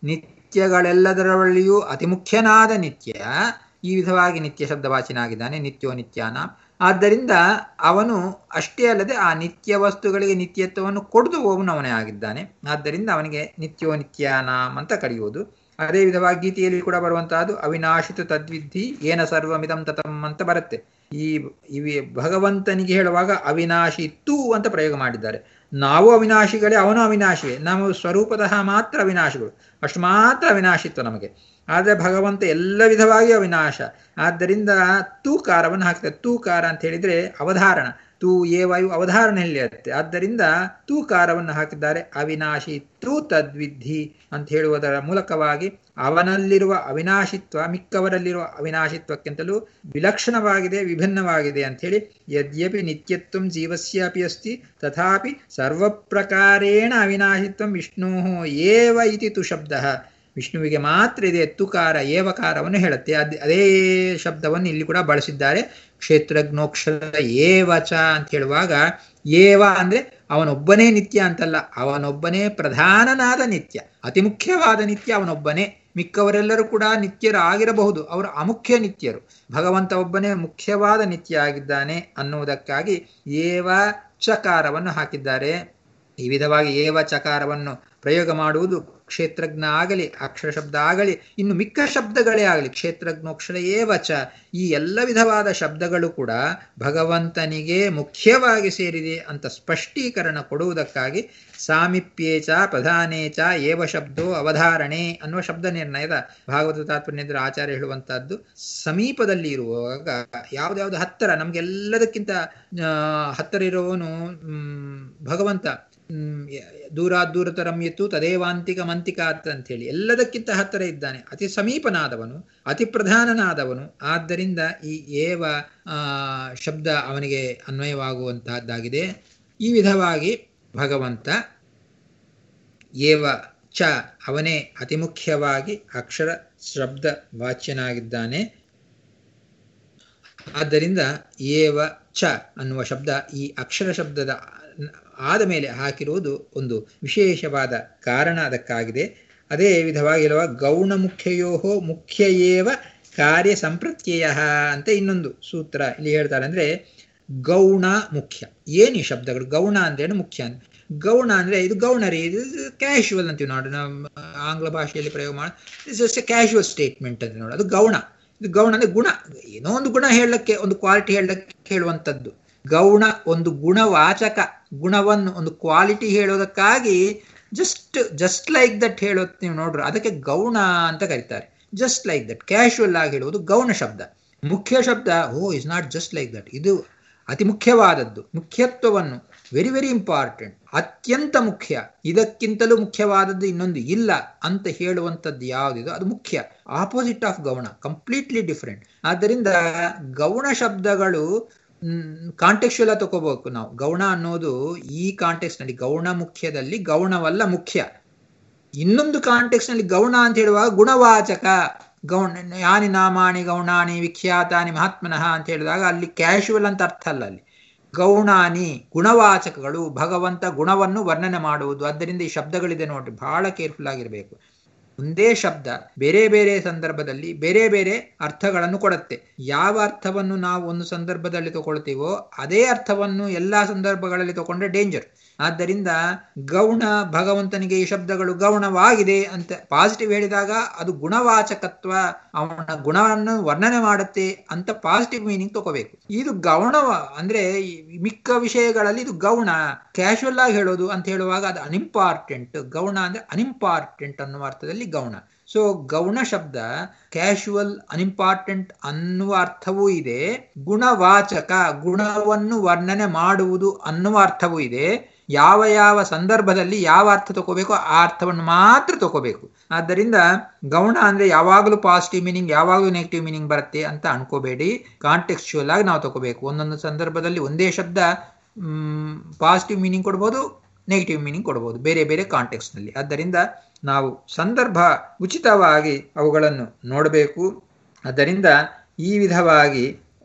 ನಿತ್ಯಗಳೆಲ್ಲದರಲ್ಲಿಯೂ ಅತಿ ಮುಖ್ಯನಾದ ನಿತ್ಯ ಈ ವಿಧವಾಗಿ ನಿತ್ಯ ಶಬ್ದವಾಚಿನಾಗಿದ್ದಾನೆ ನಿತ್ಯೋ ನಿತ್ಯಾನ ಆದ್ದರಿಂದ ಅವನು ಅಷ್ಟೇ ಅಲ್ಲದೆ ಆ ನಿತ್ಯ ವಸ್ತುಗಳಿಗೆ ನಿತ್ಯತ್ವವನ್ನು ಕೊಡುವವನು ಅವನೇ ಆಗಿದ್ದಾನೆ ಆದ್ದರಿಂದ ಅವನಿಗೆ ನಿತ್ಯೋ ನಿತ್ಯಾನಾಮ್ ಅಂತ ಕರೆಯುವುದು ಅದೇ ವಿಧವಾಗಿ ಗೀತೆಯಲ್ಲಿ ಕೂಡ ಬರುವಂತಹದ್ದು ಅವಿನಾಶಿತ ತದ್ವಿಧಿ ಏನ ಸರ್ವಮಿದಂ ತತಂ ಅಂತ ಬರುತ್ತೆ ಈ ಇವಿ ಭಗವಂತನಿಗೆ ಹೇಳುವಾಗ ಅವಿನಾಶಿ ತು ಅಂತ ಪ್ರಯೋಗ ಮಾಡಿದ್ದಾರೆ ನಾವು ಅವಿನಾಶಿಗಳೇ ಅವನು ಅವಿನಾಶಿಯೇ ನಾವು ಸ್ವರೂಪತಃ ಮಾತ್ರ ಅವಿನಾಶಿಗಳು ಅಷ್ಟು ಮಾತ್ರ ಅವಿನಾಶಿತ್ವ ನಮಗೆ ಆದರೆ ಭಗವಂತ ಎಲ್ಲ ವಿಧವಾಗಿ ಅವಿನಾಶ ಆದ್ದರಿಂದ ತೂಕಾರವನ್ನು ಹಾಕ್ತಾರೆ ತೂಕಾರ ಅಂತ ಹೇಳಿದ್ರೆ ಅವಧಾರಣ ತೂ ಏ ವಾಯು ಅವಧಾರಣೆ ಹೇಳಿರುತ್ತೆ ಆದ್ದರಿಂದ ತೂಕಾರವನ್ನು ಹಾಕಿದ್ದಾರೆ ಅವಿನಾಶಿ ತೂ ತದ್ವಿಧಿ ಅಂತ ಹೇಳುವುದರ ಮೂಲಕವಾಗಿ ಅವನಲ್ಲಿರುವ ಅವಿನಾಶಿತ್ವ ಮಿಕ್ಕವರಲ್ಲಿರುವ ಅವಿನಾಶಿತ್ವಕ್ಕಿಂತಲೂ ವಿಲಕ್ಷಣವಾಗಿದೆ ವಿಭಿನ್ನವಾಗಿದೆ ಅಂಥೇಳಿ ಯದ್ಯಪಿ ನಿತ್ಯತ್ವ ಜೀವಸ್ಯಾಪಿ ಅಸ್ತಿ ತಥಾಪಿ ಸರ್ವಪ್ರಕಾರೇಣ ಅವಿನಾಶಿತ್ವ ವಿಷ್ಣು ಏವ ಇತಿ ತು ಶಬ್ದ ವಿಷ್ಣುವಿಗೆ ಮಾತ್ರ ಇದೆ ತುಕಾರ ಏವಕಾರವನ್ನು ಹೇಳುತ್ತೆ ಅದ್ ಅದೇ ಶಬ್ದವನ್ನು ಇಲ್ಲಿ ಕೂಡ ಬಳಸಿದ್ದಾರೆ ಕ್ಷೇತ್ರಜ್ಞೋಕ್ಷರ ಏವಚ ಅಂತ ಹೇಳುವಾಗ ಏವ ಅಂದ್ರೆ ಅವನೊಬ್ಬನೇ ನಿತ್ಯ ಅಂತಲ್ಲ ಅವನೊಬ್ಬನೇ ಪ್ರಧಾನನಾದ ನಿತ್ಯ ಅತಿ ಮುಖ್ಯವಾದ ನಿತ್ಯ ಅವನೊಬ್ಬನೇ ಮಿಕ್ಕವರೆಲ್ಲರೂ ಕೂಡ ನಿತ್ಯರು ಆಗಿರಬಹುದು ಅವರು ಅಮುಖ್ಯ ನಿತ್ಯರು ಭಗವಂತ ಒಬ್ಬನೇ ಮುಖ್ಯವಾದ ನಿತ್ಯ ಆಗಿದ್ದಾನೆ ಅನ್ನುವುದಕ್ಕಾಗಿ ಏವ ಚಕಾರವನ್ನು ಹಾಕಿದ್ದಾರೆ ಈ ವಿಧವಾಗಿ ಏವ ಚಕಾರವನ್ನು ಪ್ರಯೋಗ ಮಾಡುವುದು ಕ್ಷೇತ್ರಜ್ಞ ಆಗಲಿ ಅಕ್ಷರ ಶಬ್ದ ಆಗಲಿ ಇನ್ನು ಮಿಕ್ಕ ಶಬ್ದಗಳೇ ಆಗಲಿ ಕ್ಷೇತ್ರಜ್ಞೋಕ್ಷರ ಏವಚ ಈ ಎಲ್ಲ ವಿಧವಾದ ಶಬ್ದಗಳು ಕೂಡ ಭಗವಂತನಿಗೆ ಮುಖ್ಯವಾಗಿ ಸೇರಿದೆ ಅಂತ ಸ್ಪಷ್ಟೀಕರಣ ಕೊಡುವುದಕ್ಕಾಗಿ ಸಾಮೀಪ್ಯೇಚ ಪ್ರಧಾನೇಚ ಏವ ಶಬ್ದೋ ಅವಧಾರಣೆ ಅನ್ನುವ ಶಬ್ದ ನಿರ್ಣಯದ ಭಾಗವತ ತಾತ್ಪರ್ಯದ್ರ ಆಚಾರ್ಯ ಹೇಳುವಂತಹದ್ದು ಸಮೀಪದಲ್ಲಿ ಇರುವಾಗ ಯಾವ್ದಾವ್ದು ಹತ್ತಿರ ನಮ್ಗೆಲ್ಲದಕ್ಕಿಂತ ಹತ್ತಿರ ಇರುವವನು ಭಗವಂತ ದೂರ ದೂರತರಂ ಎತ್ತು ತದೇವಾಂತಿಕ ಮಂತಿಕಾತ್ ಅಂತ ಹೇಳಿ ಎಲ್ಲದಕ್ಕಿಂತ ಹತ್ತಿರ ಇದ್ದಾನೆ ಅತಿ ಸಮೀಪನಾದವನು ಅತಿ ಪ್ರಧಾನನಾದವನು ಆದ್ದರಿಂದ ಈ ಏವ ಶಬ್ದ ಅವನಿಗೆ ಅನ್ವಯವಾಗುವಂತಹದ್ದಾಗಿದೆ ಈ ವಿಧವಾಗಿ ಭಗವಂತ ಏವ ಚ ಅವನೇ ಅತಿ ಮುಖ್ಯವಾಗಿ ಅಕ್ಷರ ಶಬ್ದ ವಾಚ್ಯನಾಗಿದ್ದಾನೆ ಆದ್ದರಿಂದ ಏವ ಚ ಅನ್ನುವ ಶಬ್ದ ಈ ಅಕ್ಷರ ಶಬ್ದದ ಆದ ಮೇಲೆ ಹಾಕಿರುವುದು ಒಂದು ವಿಶೇಷವಾದ ಕಾರಣ ಅದಕ್ಕಾಗಿದೆ ಅದೇ ವಿಧವಾಗಿ ಇರುವ ಗೌಣ ಮುಖ್ಯಯೋ ಮುಖ್ಯ ಏವ ಕಾರ್ಯ ಸಂಪ್ರತ್ಯಯ ಅಂತ ಇನ್ನೊಂದು ಸೂತ್ರ ಇಲ್ಲಿ ಹೇಳ್ತಾರೆ ಅಂದ್ರೆ ಗೌಣ ಮುಖ್ಯ ಏನು ಈ ಶಬ್ದಗಳು ಗೌಣ ಅಂದ್ರೇನು ಮುಖ್ಯ ಅಂತ ಗೌಣ ಅಂದ್ರೆ ಇದು ಗೌಣರಿ ಇದು ಕ್ಯಾಶುವಲ್ ಅಂತೀವಿ ನೋಡಿ ನಾವು ಆಂಗ್ಲ ಭಾಷೆಯಲ್ಲಿ ಪ್ರಯೋಗ ಮಾಡಿ ಜಸ್ಟ್ ಕ್ಯಾಶುವಲ್ ಸ್ಟೇಟ್ಮೆಂಟ್ ಅಂತ ನೋಡಿ ಅದು ಗೌಣ ಇದು ಗೌಣ ಅಂದ್ರೆ ಗುಣ ಏನೋ ಒಂದು ಗುಣ ಹೇಳಕ್ಕೆ ಒಂದು ಕ್ವಾಲಿಟಿ ಹೇಳಕ್ಕೆ ಹೇಳುವಂಥದ್ದು ಗೌಣ ಒಂದು ಗುಣವಾಚಕ ಗುಣವನ್ನು ಒಂದು ಕ್ವಾಲಿಟಿ ಹೇಳೋದಕ್ಕಾಗಿ ಜಸ್ಟ್ ಜಸ್ಟ್ ಲೈಕ್ ದಟ್ ಹೇಳೋದು ನೀವು ನೋಡ್ರಿ ಅದಕ್ಕೆ ಗೌಣ ಅಂತ ಕರೀತಾರೆ ಜಸ್ಟ್ ಲೈಕ್ ದಟ್ ಕ್ಯಾಶುವಲ್ ಆಗಿ ಹೇಳುವುದು ಗೌಣ ಶಬ್ದ ಮುಖ್ಯ ಶಬ್ದ ಓ is not just like that ಇದು ಅತಿ ಮುಖ್ಯವಾದದ್ದು ಮುಖ್ಯತ್ವವನ್ನು ವೆರಿ ವೆರಿ ಇಂಪಾರ್ಟೆಂಟ್ ಅತ್ಯಂತ ಮುಖ್ಯ ಇದಕ್ಕಿಂತಲೂ ಮುಖ್ಯವಾದದ್ದು ಇನ್ನೊಂದು ಇಲ್ಲ ಅಂತ ಹೇಳುವಂಥದ್ದು ಯಾವುದಿದೋ ಅದು ಮುಖ್ಯ ಆಪೋಸಿಟ್ ಆಫ್ ಗೌಣ ಕಂಪ್ಲೀಟ್ಲಿ ಡಿಫ್ರೆಂಟ್ ಆದ್ದರಿಂದ ಗೌಣ ಶಬ್ದಗಳು ಕಾಂಟೆಕ್ಚುಯಲ್ ತಗೋಬೇಕು ನಾವು ಗೌಣ ಅನ್ನೋದು ಈ ಕಾಂಟೆಕ್ಸ್ ನಲ್ಲಿ ಗೌಣ ಮುಖ್ಯದಲ್ಲಿ ಗೌಣವಲ್ಲ ಮುಖ್ಯ ಇನ್ನೊಂದು ಕಾಂಟೆಕ್ಸ್ ನಲ್ಲಿ ಗೌಣ ಅಂತ ಹೇಳುವಾಗ ಗುಣವಾಚಕ ಗೌಣ ಯಾನಿ ನಾಮಾಣಿ ಗೌಣಾನಿ ವಿಖ್ಯಾತಾನಿ ಮಹಾತ್ಮನಃ ಅಂತ ಹೇಳಿದಾಗ ಅಲ್ಲಿ ಕ್ಯಾಶುವಲ್ ಅಂತ ಅರ್ಥ ಅಲ್ಲ ಅಲ್ಲಿ ಗೌಣಾನಿ ಗುಣವಾಚಕಗಳು ಭಗವಂತ ಗುಣವನ್ನು ವರ್ಣನೆ ಮಾಡುವುದು ಆದ್ದರಿಂದ ಈ ಶಬ್ದಗಳಿದೆ ನೋಡ್ರಿ ಬಹಳ ಕೇರ್ಫುಲ್ ಆಗಿರಬೇಕು ಒಂದೇ ಶಬ್ದ ಬೇರೆ ಬೇರೆ ಸಂದರ್ಭದಲ್ಲಿ ಬೇರೆ ಬೇರೆ ಅರ್ಥಗಳನ್ನು ಕೊಡುತ್ತೆ ಯಾವ ಅರ್ಥವನ್ನು ನಾವು ಒಂದು ಸಂದರ್ಭದಲ್ಲಿ ತಗೊಳ್ತೀವೋ ಅದೇ ಅರ್ಥವನ್ನು ಎಲ್ಲಾ ಸಂದರ್ಭಗಳಲ್ಲಿ ತಗೊಂಡ್ರೆ ಡೇಂಜರ್ ಆದ್ದರಿಂದ ಗೌಣ ಭಗವಂತನಿಗೆ ಈ ಶಬ್ದಗಳು ಗೌಣವಾಗಿದೆ ಅಂತ ಪಾಸಿಟಿವ್ ಹೇಳಿದಾಗ ಅದು ಗುಣವಾಚಕತ್ವ ಅವನ ಗುಣವನ್ನು ವರ್ಣನೆ ಮಾಡುತ್ತೆ ಅಂತ ಪಾಸಿಟಿವ್ ಮೀನಿಂಗ್ ತಗೋಬೇಕು ಇದು ಗೌಣ ಅಂದ್ರೆ ಮಿಕ್ಕ ವಿಷಯಗಳಲ್ಲಿ ಇದು ಗೌಣ ಕ್ಯಾಶುವಲ್ ಆಗಿ ಹೇಳೋದು ಅಂತ ಹೇಳುವಾಗ ಅದು ಅನ್ಇಂಪಾರ್ಟೆಂಟ್ ಗೌಣ ಅಂದ್ರೆ ಅನ್ಇಂಪಾರ್ಟೆಂಟ್ ಅನ್ನುವ ಅರ್ಥದಲ್ಲಿ ಗೌಣ ಸೊ ಗೌಣ ಶಬ್ದ ಕ್ಯಾಶುವಲ್ ಅನ್ಇಂಪಾರ್ಟೆಂಟ್ ಅನ್ನುವ ಅರ್ಥವೂ ಇದೆ ಗುಣವಾಚಕ ಗುಣವನ್ನು ವರ್ಣನೆ ಮಾಡುವುದು ಅನ್ನುವ ಅರ್ಥವೂ ಇದೆ ಯಾವ ಯಾವ ಸಂದರ್ಭದಲ್ಲಿ ಯಾವ ಅರ್ಥ ತಗೋಬೇಕು ಆ ಅರ್ಥವನ್ನು ಮಾತ್ರ ತಗೋಬೇಕು ಆದ್ದರಿಂದ ಗೌಣ ಅಂದ್ರೆ ಯಾವಾಗಲೂ ಪಾಸಿಟಿವ್ ಮೀನಿಂಗ್ ಯಾವಾಗಲೂ ನೆಗೆಟಿವ್ ಮೀನಿಂಗ್ ಬರುತ್ತೆ ಅಂತ ಅನ್ಕೋಬೇಡಿ ಕಾಂಟೆಕ್ಸ್ಚುಯಲ್ ಆಗಿ ನಾವು ತಗೋಬೇಕು ಒಂದೊಂದು ಸಂದರ್ಭದಲ್ಲಿ ಒಂದೇ ಶಬ್ದ ಪಾಸಿಟಿವ್ ಮೀನಿಂಗ್ ಕೊಡ್ಬೋದು ನೆಗೆಟಿವ್ ಮೀನಿಂಗ್ ಕೊಡ್ಬೋದು ಬೇರೆ ಬೇರೆ ಕಾಂಟೆಕ್ಸ್ನಲ್ಲಿ ಆದ್ದರಿಂದ ನಾವು ಸಂದರ್ಭ ಉಚಿತವಾಗಿ ಅವುಗಳನ್ನು ನೋಡಬೇಕು ಆದ್ದರಿಂದ ಈ ವಿಧವಾಗಿ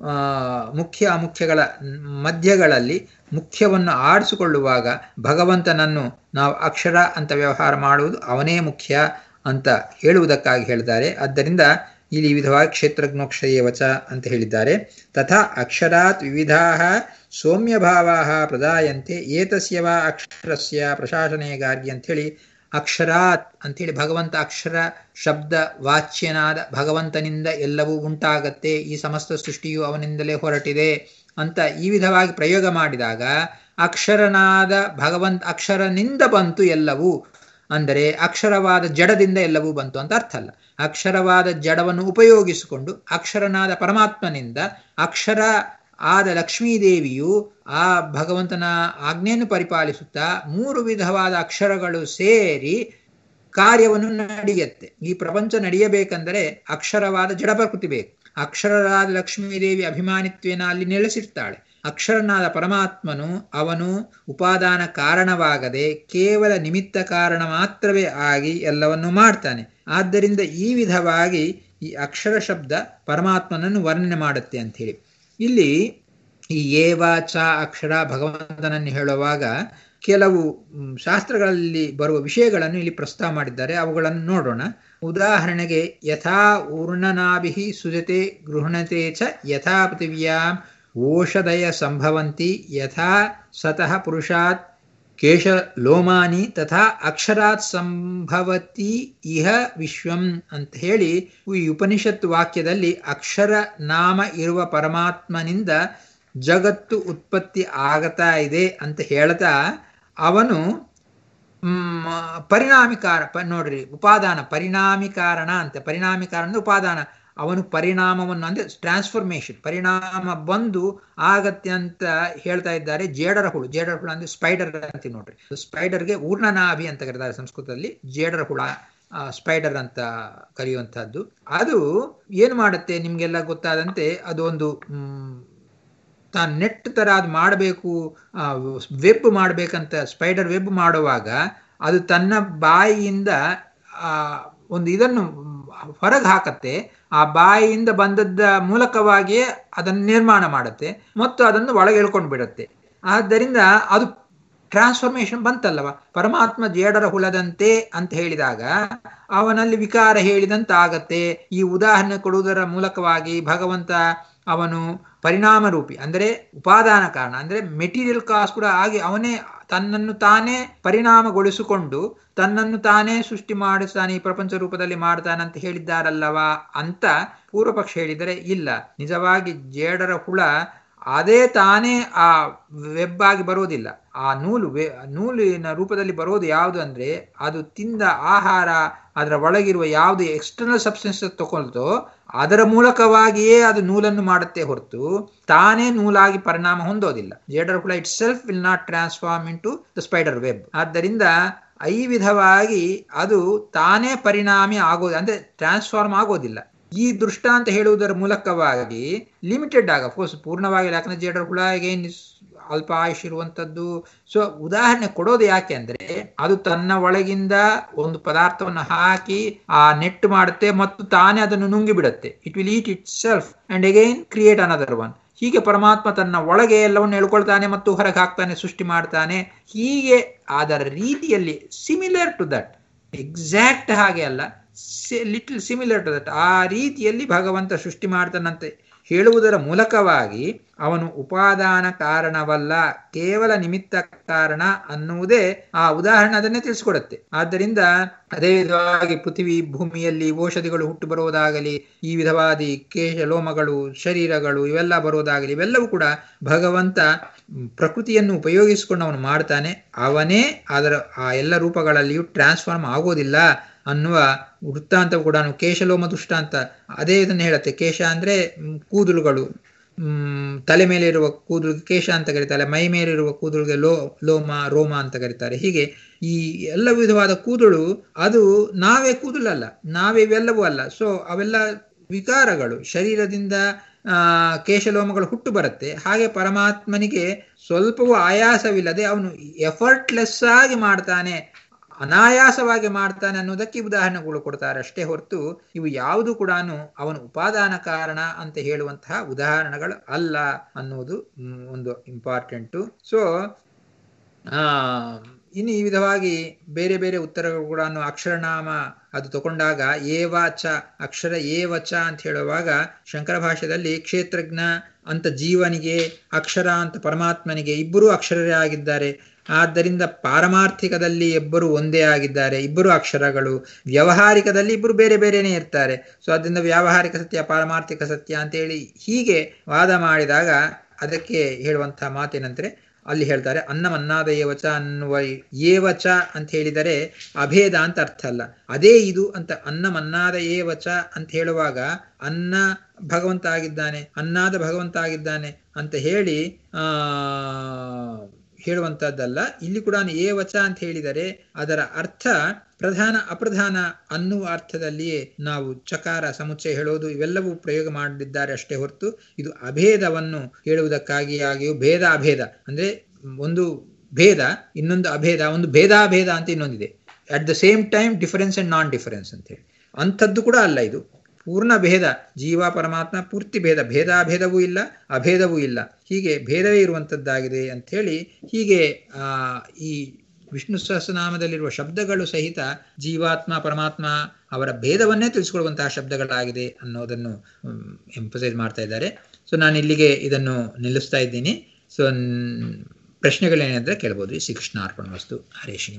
ಮುಖ್ಯ ಅಮುಖ್ಯಗಳ ಮಧ್ಯಗಳಲ್ಲಿ ಮುಖ್ಯವನ್ನು ಆಡಿಸಿಕೊಳ್ಳುವಾಗ ಭಗವಂತನನ್ನು ನಾವು ಅಕ್ಷರ ಅಂತ ವ್ಯವಹಾರ ಮಾಡುವುದು ಅವನೇ ಮುಖ್ಯ ಅಂತ ಹೇಳುವುದಕ್ಕಾಗಿ ಹೇಳಿದ್ದಾರೆ ಆದ್ದರಿಂದ ಇಲ್ಲಿ ವಿಧವಾಗಿ ಕ್ಷೇತ್ರಜ್ಞೋಕ್ಷಯೇವಚ ಅಂತ ಹೇಳಿದ್ದಾರೆ ತಥಾ ಅಕ್ಷರಾತ್ ವಿವಿಧಾ ಸೌಮ್ಯಭಾವಾ ಪ್ರದಾಯಂತೆ ಏತಸ್ಯ ವಾ ಅಕ್ಷರಸ್ಯ ಪ್ರಶಾಸನೆಗಾರ್ಗಿ ಅಂಥೇಳಿ ಅಕ್ಷರಾತ್ ಅಂಥೇಳಿ ಭಗವಂತ ಅಕ್ಷರ ಶಬ್ದ ವಾಚ್ಯನಾದ ಭಗವಂತನಿಂದ ಎಲ್ಲವೂ ಉಂಟಾಗತ್ತೆ ಈ ಸಮಸ್ತ ಸೃಷ್ಟಿಯು ಅವನಿಂದಲೇ ಹೊರಟಿದೆ ಅಂತ ಈ ವಿಧವಾಗಿ ಪ್ರಯೋಗ ಮಾಡಿದಾಗ ಅಕ್ಷರನಾದ ಭಗವಂತ ಅಕ್ಷರನಿಂದ ಬಂತು ಎಲ್ಲವೂ ಅಂದರೆ ಅಕ್ಷರವಾದ ಜಡದಿಂದ ಎಲ್ಲವೂ ಬಂತು ಅಂತ ಅರ್ಥ ಅಲ್ಲ ಅಕ್ಷರವಾದ ಜಡವನ್ನು ಉಪಯೋಗಿಸಿಕೊಂಡು ಅಕ್ಷರನಾದ ಪರಮಾತ್ಮನಿಂದ ಅಕ್ಷರ ಆದ ಲಕ್ಷ್ಮೀದೇವಿಯು ಆ ಭಗವಂತನ ಆಜ್ಞೆಯನ್ನು ಪರಿಪಾಲಿಸುತ್ತಾ ಮೂರು ವಿಧವಾದ ಅಕ್ಷರಗಳು ಸೇರಿ ಕಾರ್ಯವನ್ನು ನಡೆಯುತ್ತೆ ಈ ಪ್ರಪಂಚ ನಡೆಯಬೇಕೆಂದರೆ ಅಕ್ಷರವಾದ ಜಡ ಪ್ರಕೃತಿ ಬೇಕು ಅಕ್ಷರರಾದ ಲಕ್ಷ್ಮೀದೇವಿ ಅಭಿಮಾನಿತ್ವೇನ ಅಲ್ಲಿ ನೆಲೆಸಿರ್ತಾಳೆ ಅಕ್ಷರನಾದ ಪರಮಾತ್ಮನು ಅವನು ಉಪಾದಾನ ಕಾರಣವಾಗದೆ ಕೇವಲ ನಿಮಿತ್ತ ಕಾರಣ ಮಾತ್ರವೇ ಆಗಿ ಎಲ್ಲವನ್ನು ಮಾಡ್ತಾನೆ ಆದ್ದರಿಂದ ಈ ವಿಧವಾಗಿ ಈ ಅಕ್ಷರ ಶಬ್ದ ಪರಮಾತ್ಮನನ್ನು ವರ್ಣನೆ ಮಾಡುತ್ತೆ ಅಂಥೇಳಿ ಇಲ್ಲಿ ಈ ಏವ ಚ ಅಕ್ಷರ ಭಗವಂತನನ್ನು ಹೇಳುವಾಗ ಕೆಲವು ಶಾಸ್ತ್ರಗಳಲ್ಲಿ ಬರುವ ವಿಷಯಗಳನ್ನು ಇಲ್ಲಿ ಪ್ರಸ್ತಾವ ಮಾಡಿದ್ದಾರೆ ಅವುಗಳನ್ನು ನೋಡೋಣ ಉದಾಹರಣೆಗೆ ಯಥಾ ಊರ್ಣನಾಭಿ ಸುಜತೆ ಗೃಹಣತೆ ಚ ಯಥಾ ಪೃಥಿವ್ಯಾಂ ಓಷಧಯ ಸಂಭವಂತಿ ಯಥಾ ಸತಃ ಪುರುಷಾತ್ ಕೇಶ ಲೋಮಾನಿ ತಥಾ ಅಕ್ಷರಾತ್ ಸಂಭವತಿ ಇಹ ವಿಶ್ವಂ ಅಂತ ಹೇಳಿ ಈ ಉಪನಿಷತ್ ವಾಕ್ಯದಲ್ಲಿ ಅಕ್ಷರ ನಾಮ ಇರುವ ಪರಮಾತ್ಮನಿಂದ ಜಗತ್ತು ಉತ್ಪತ್ತಿ ಆಗತಾ ಇದೆ ಅಂತ ಹೇಳ್ತಾ ಅವನು ಪರಿಣಾಮಿ ಕಾರ ನೋಡ್ರಿ ಉಪಾದಾನ ಪರಿಣಾಮಿ ಕಾರಣ ಅಂತ ಪರಿಣಾಮಿ ಕಾರಣ ಉಪಾದಾನ ಅವನು ಪರಿಣಾಮವನ್ನು ಅಂದರೆ ಟ್ರಾನ್ಸ್ಫಾರ್ಮೇಶನ್ ಪರಿಣಾಮ ಬಂದು ಆಗತ್ತೆ ಅಂತ ಹೇಳ್ತಾ ಇದ್ದಾರೆ ಜೇಡರ ಹುಳು ಜೇಡರ ಹುಳು ಅಂದ್ರೆ ಸ್ಪೈಡರ್ ಅಂತ ನೋಡ್ರಿ ಸ್ಪೈಡರ್ಗೆ ಊರ್ಣನಾಭಿ ಅಂತ ಕರೀತಾರೆ ಸಂಸ್ಕೃತದಲ್ಲಿ ಜೇಡರ ಹುಳ ಸ್ಪೈಡರ್ ಅಂತ ಕರೆಯುವಂತಹದ್ದು ಅದು ಏನು ಮಾಡುತ್ತೆ ನಿಮ್ಗೆಲ್ಲ ಗೊತ್ತಾದಂತೆ ಅದು ಒಂದು ತಾನು ನೆಟ್ ತರ ಅದು ಮಾಡಬೇಕು ವೆಬ್ ಮಾಡಬೇಕಂತ ಸ್ಪೈಡರ್ ವೆಬ್ ಮಾಡುವಾಗ ಅದು ತನ್ನ ಬಾಯಿಯಿಂದ ಒಂದು ಇದನ್ನು ಹೊರಗೆ ಹಾಕತ್ತೆ ಆ ಬಾಯಿಯಿಂದ ಬಂದದ್ದ ಮೂಲಕವಾಗಿಯೇ ಅದನ್ನು ನಿರ್ಮಾಣ ಮಾಡುತ್ತೆ ಮತ್ತು ಅದನ್ನು ಒಳಗೆ ಎಳ್ಕೊಂಡು ಬಿಡುತ್ತೆ ಆದ್ದರಿಂದ ಅದು ಟ್ರಾನ್ಸ್ಫಾರ್ಮೇಶನ್ ಬಂತಲ್ಲವ ಪರಮಾತ್ಮ ಜೇಡರ ಹುಳದಂತೆ ಅಂತ ಹೇಳಿದಾಗ ಅವನಲ್ಲಿ ವಿಕಾರ ಹೇಳಿದಂತಾಗತ್ತೆ ಈ ಉದಾಹರಣೆ ಕೊಡುವುದರ ಮೂಲಕವಾಗಿ ಭಗವಂತ ಅವನು ಪರಿಣಾಮ ರೂಪಿ ಅಂದರೆ ಉಪಾದಾನ ಕಾರಣ ಅಂದರೆ ಮೆಟೀರಿಯಲ್ ಕಾಸ್ ಕೂಡ ಆಗಿ ಅವನೇ ತನ್ನನ್ನು ತಾನೇ ಪರಿಣಾಮಗೊಳಿಸಿಕೊಂಡು ತನ್ನನ್ನು ತಾನೇ ಸೃಷ್ಟಿ ಮಾಡಿಸ್ತಾನೆ ಈ ಪ್ರಪಂಚ ರೂಪದಲ್ಲಿ ಮಾಡ್ತಾನೆ ಅಂತ ಹೇಳಿದ್ದಾರಲ್ಲವಾ ಅಂತ ಪೂರ್ವ ಪಕ್ಷ ಹೇಳಿದರೆ ಇಲ್ಲ ನಿಜವಾಗಿ ಜೇಡರ ಹುಳ ಅದೇ ತಾನೇ ಆ ವೆಬ್ ಆಗಿ ಬರೋದಿಲ್ಲ ಆ ನೂಲು ನೂಲಿನ ರೂಪದಲ್ಲಿ ಬರೋದು ಯಾವುದು ಅಂದ್ರೆ ಅದು ತಿಂದ ಆಹಾರ ಅದರ ಒಳಗಿರುವ ಯಾವುದು ಎಕ್ಸ್ಟರ್ನಲ್ ಸಬ್ಸ್ಟೆನ್ಸ್ ತಗೊಳ್ತೋ ಅದರ ಮೂಲಕವಾಗಿಯೇ ಅದು ನೂಲನ್ನು ಮಾಡುತ್ತೆ ಹೊರತು ತಾನೇ ನೂಲಾಗಿ ಪರಿಣಾಮ ಹೊಂದೋದಿಲ್ಲ ಜೇಡರ್ ಹುಳ itself will not transform into the spider web ಆದ್ದರಿಂದ ಈ ವಿಧವಾಗಿ ಅದು ತಾನೇ ಪರಿಣಾಮಿ ಆಗೋದು ಅಂದ್ರೆ ಟ್ರಾನ್ಸ್ಫಾರ್ಮ್ ಆಗೋದಿಲ್ಲ ಈ ದೃಷ್ಟಾಂತ ಹೇಳುವುದರ ಮೂಲಕವಾಗಿ ಲಿಮಿಟೆಡ್ ಆಗ ಅಫ್ಕೋರ್ಸ್ ಪೂರ್ಣವಾಗಿ ಯಾಕಂದ್ರೆ ಜೇಡರ್ ಹುಳ ಏನ್ ಅಲ್ಪ ಆಯುಷ್ ಇರುವಂತದ್ದು ಸೊ ಉದಾಹರಣೆ ಕೊಡೋದು ಯಾಕೆ ಅಂದ್ರೆ ಅದು ತನ್ನ ಒಳಗಿಂದ ಒಂದು ಪದಾರ್ಥವನ್ನು ಹಾಕಿ ಆ ನೆಟ್ ಮಾಡುತ್ತೆ ಮತ್ತು ತಾನೇ ಅದನ್ನು ನುಂಗಿ ಬಿಡುತ್ತೆ it will eat itself and again create another one ಹೀಗೆ ಪರಮಾತ್ಮ ತನ್ನ ಒಳಗೆ ಎಲ್ಲವನ್ನು ಎಳ್ಕೊಳ್ತಾನೆ ಮತ್ತು ಹೊರಗೆ ಹಾಕ್ತಾನೆ ಸೃಷ್ಟಿ ಮಾಡ್ತಾನೆ ಹೀಗೆ ಅದರ ರೀತಿಯಲ್ಲಿ ಸಿಮಿಲರ್ ಟು ದಟ್ ಎಕ್ಸಾಕ್ಟ್ ಹಾಗೆ ಅಲ್ಲ ಲಿಟಲ್ ಸಿಮಿಲರ್ ಟು ದಟ್ ಆ ರೀತಿಯಲ್ಲಿ ಭಗವಂತ ಸೃಷ್ಟಿ ಮಾಡ್ತಾನಂತೆ ಹೇಳುವುದರ ಮೂಲಕವಾಗಿ ಅವನು ಉಪಾದಾನ ಕಾರಣವಲ್ಲ ಕೇವಲ ನಿಮಿತ್ತ ಕಾರಣ ಅನ್ನುವುದೇ ಆ ಉದಾಹರಣೆ ಅದನ್ನೇ ತಿಳಿಸ್ಕೊಡುತ್ತೆ ಆದ್ದರಿಂದ ಅದೇ ವಿಧವಾಗಿ ಪೃಥ್ವಿ ಭೂಮಿಯಲ್ಲಿ ಔಷಧಿಗಳು ಹುಟ್ಟು ಬರುವುದಾಗಲಿ ಈ ವಿಧವಾದಿ ಕೇಶ ಲೋಮಗಳು ಶರೀರಗಳು ಇವೆಲ್ಲ ಬರುವುದಾಗಲಿ ಇವೆಲ್ಲವೂ ಕೂಡ ಭಗವಂತ ಪ್ರಕೃತಿಯನ್ನು ಉಪಯೋಗಿಸಿಕೊಂಡು ಅವನು ಮಾಡ್ತಾನೆ ಅವನೇ ಅದರ ಆ ಎಲ್ಲ ರೂಪಗಳಲ್ಲಿಯೂ ಟ್ರಾನ್ಸ್ಫಾರ್ಮ್ ಆಗೋದಿಲ್ಲ ಅನ್ನುವ ವೃತ್ತಾಂತ ಕೂಡ ಕೇಶಲೋಮ ದುಷ್ಟಾಂತ ಅದೇ ಇದನ್ನು ಹೇಳುತ್ತೆ ಕೇಶ ಅಂದ್ರೆ ಕೂದಲುಗಳು ಹ್ಮ್ ತಲೆ ಮೇಲೆ ಇರುವ ಕೂದಲು ಕೇಶ ಅಂತ ಕರೀತಾರೆ ಮೈ ಮೇಲಿರುವ ಕೂದಲುಗೆ ಲೋ ಲೋಮ ರೋಮ ಅಂತ ಕರೀತಾರೆ ಹೀಗೆ ಈ ಎಲ್ಲ ವಿಧವಾದ ಕೂದಲು ಅದು ನಾವೇ ಕೂದಲಲ್ಲ ನಾವೇ ಇವೆಲ್ಲವೂ ಅಲ್ಲ ಸೊ ಅವೆಲ್ಲ ವಿಕಾರಗಳು ಶರೀರದಿಂದ ಆ ಕೇಶಲೋಮಗಳು ಹುಟ್ಟು ಬರುತ್ತೆ ಹಾಗೆ ಪರಮಾತ್ಮನಿಗೆ ಸ್ವಲ್ಪವೂ ಆಯಾಸವಿಲ್ಲದೆ ಅವನು ಎಫರ್ಟ್ಲೆಸ್ ಆಗಿ ಮಾಡ್ತಾನೆ ಅನಾಯಾಸವಾಗಿ ಮಾಡ್ತಾನೆ ಅನ್ನೋದಕ್ಕೆ ಉದಾಹರಣೆಗಳು ಕೊಡ್ತಾರೆ ಅಷ್ಟೇ ಹೊರತು ಇವು ಯಾವುದು ಕೂಡ ಅವನು ಉಪಾದಾನ ಕಾರಣ ಅಂತ ಹೇಳುವಂತಹ ಉದಾಹರಣೆಗಳು ಅಲ್ಲ ಅನ್ನೋದು ಒಂದು ಇಂಪಾರ್ಟೆಂಟು ಸೊ ಆ ಇನ್ನು ಈ ವಿಧವಾಗಿ ಬೇರೆ ಬೇರೆ ಉತ್ತರಗಳು ಕೂಡ ಅಕ್ಷರನಾಮ ಅದು ತಗೊಂಡಾಗ ಏವಾಚ ಅಕ್ಷರ ಏವಚ ಅಂತ ಹೇಳುವಾಗ ಶಂಕರ ಭಾಷೆಯಲ್ಲಿ ಕ್ಷೇತ್ರಜ್ಞ ಅಂತ ಜೀವನಿಗೆ ಅಕ್ಷರ ಅಂತ ಪರಮಾತ್ಮನಿಗೆ ಇಬ್ಬರೂ ಅಕ್ಷರರೇ ಆಗಿದ್ದಾರೆ ಆದ್ದರಿಂದ ಪಾರಮಾರ್ಥಿಕದಲ್ಲಿ ಇಬ್ಬರು ಒಂದೇ ಆಗಿದ್ದಾರೆ ಇಬ್ಬರು ಅಕ್ಷರಗಳು ವ್ಯಾವಹಾರಿಕದಲ್ಲಿ ಇಬ್ಬರು ಬೇರೆ ಬೇರೆನೇ ಇರ್ತಾರೆ ಸೊ ಅದರಿಂದ ವ್ಯಾವಹಾರಿಕ ಸತ್ಯ ಪಾರಮಾರ್ಥಿಕ ಸತ್ಯ ಅಂತೇಳಿ ಹೀಗೆ ವಾದ ಮಾಡಿದಾಗ ಅದಕ್ಕೆ ಹೇಳುವಂತಹ ಮಾತೇನಂದ್ರೆ ಅಲ್ಲಿ ಹೇಳ್ತಾರೆ ಅನ್ನಮನ್ನಾದ ಏವಚ ಅನ್ನುವ ಏವಚ ಅಂತ ಹೇಳಿದರೆ ಅಭೇದ ಅಂತ ಅರ್ಥ ಅಲ್ಲ ಅದೇ ಇದು ಅಂತ ಅನ್ನಮನ್ನಾದ ಏವಚ ಅಂತ ಹೇಳುವಾಗ ಅನ್ನ ಭಗವಂತ ಆಗಿದ್ದಾನೆ ಅನ್ನಾದ ಭಗವಂತ ಆಗಿದ್ದಾನೆ ಅಂತ ಹೇಳಿ ಆ ಹೇಳುವಂತಹದ್ದಲ್ಲ ಇಲ್ಲಿ ಕೂಡ ಏವಚ ಅಂತ ಹೇಳಿದರೆ ಅದರ ಅರ್ಥ ಪ್ರಧಾನ ಅಪ್ರಧಾನ ಅನ್ನುವ ಅರ್ಥದಲ್ಲಿಯೇ ನಾವು ಚಕಾರ ಸಮುಚ್ಚಯ ಹೇಳೋದು ಇವೆಲ್ಲವೂ ಪ್ರಯೋಗ ಮಾಡಿದ್ದಾರೆ ಅಷ್ಟೇ ಹೊರತು ಇದು ಅಭೇದವನ್ನು ಹೇಳುವುದಕ್ಕಾಗಿಯಾಗಿಯೂ ಭೇದ ಅಭೇದ ಅಂದ್ರೆ ಒಂದು ಭೇದ ಇನ್ನೊಂದು ಅಭೇದ ಒಂದು ಭೇದಾಭೇದ ಅಂತ ಇನ್ನೊಂದಿದೆ at the same time difference and non difference ಅಂತ ಹೇಳಿ ಅಂಥದ್ದು ಕೂಡ ಅಲ್ಲ ಇದು ಪೂರ್ಣ ಭೇದ ಜೀವ ಪರಮಾತ್ಮ ಪೂರ್ತಿ ಭೇದ ಭೇದಾಭೇದವೂ ಇಲ್ಲ ಅಭೇದವೂ ಇಲ್ಲ ಹೀಗೆ ಭೇದವೇ ಇರುವಂಥದ್ದಾಗಿದೆ ಅಂಥೇಳಿ ಹೀಗೆ ಆ ಈ ವಿಷ್ಣು ಸಹಸ್ರನಾಮದಲ್ಲಿರುವ ಶಬ್ದಗಳು ಸಹಿತ ಜೀವಾತ್ಮ ಪರಮಾತ್ಮ ಅವರ ಭೇದವನ್ನೇ ತಿಳಿಸ್ಕೊಡುವಂತಹ ಶಬ್ದಗಳಾಗಿದೆ ಅನ್ನೋದನ್ನು ಎಂಫಸೈಸ್ ಮಾಡ್ತಾ ಇದ್ದಾರೆ ಸೊ ನಾನು ಇಲ್ಲಿಗೆ ಇದನ್ನು ನಿಲ್ಲಿಸ್ತಾ ಇದ್ದೀನಿ ಸೊ ಪ್ರಶ್ನೆಗಳೇನಿದ್ರೆ ಕೇಳ್ಬೋದು ಶ್ರೀಕೃಷ್ಣ ಅರ್ಪಣ ವಸ್ತು ಹರೇಶ್